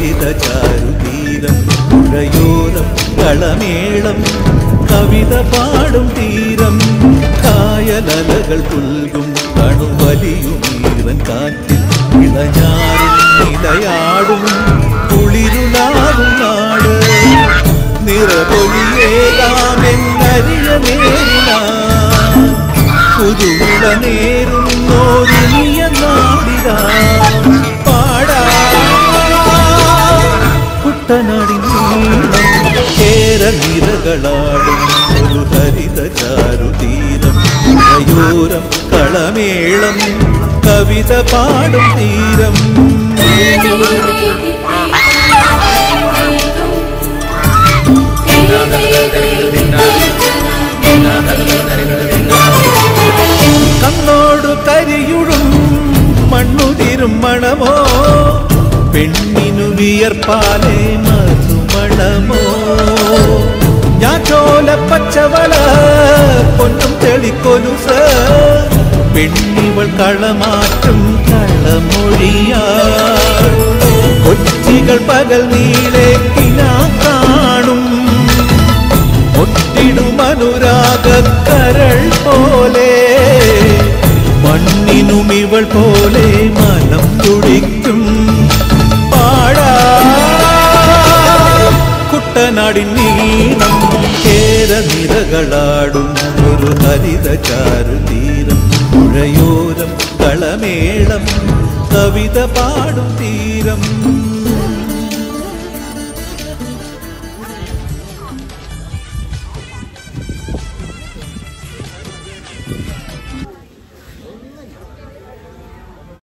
ഹരിത ചാരുതീരം പുഴയോരം കളമേളം കവിത പാടും തീരം കായലലകൾ പുൽകും കണുവലിയും ഈറൻ കാറ്റിൽ ഇളഞ്ഞാറിൽ നിലയാടും കുളിരുലാകും നാട് നിറപൊലിയേകാമെന്നരിയ നേരിന പുതുവിള നേരുന്നോരിനിയ നാടിതാ പാടാ കുട്ടനാടിൻ നീളം കേരനിരകളാടും ഒരു ഹരിത ചാരുതീരം മയൂരം കളമേളം കവിത പാടും തീരം കണ്ണോടു കരിയുഴും മണ്ണുതിരും മണമോ പെണ്ണിനു വിയർപ്പാലേ മധുമണമോ ഞാൻ ചോല പച്ചവള പൊന്നും തെളിക്കൊലുസ പെണ്ണിവൾ കളമാറ്റും കളമൊഴിയാ കൊച്ചികൾ പകൽ നീളെ കിനാ കാണും ഒട്ടിടും അനുരാഗക്കരൾ പോലെ മണ്ണിനും ഇവൾ പോലെ മനം തുടിക്കും പാടാ കുട്ടനാടിൻ നീളം കേരനിരകളാടും ഒരു ഹരിത ചാരുതീരം പുഴയോരം കളമേളം കവിത പാടും തീരം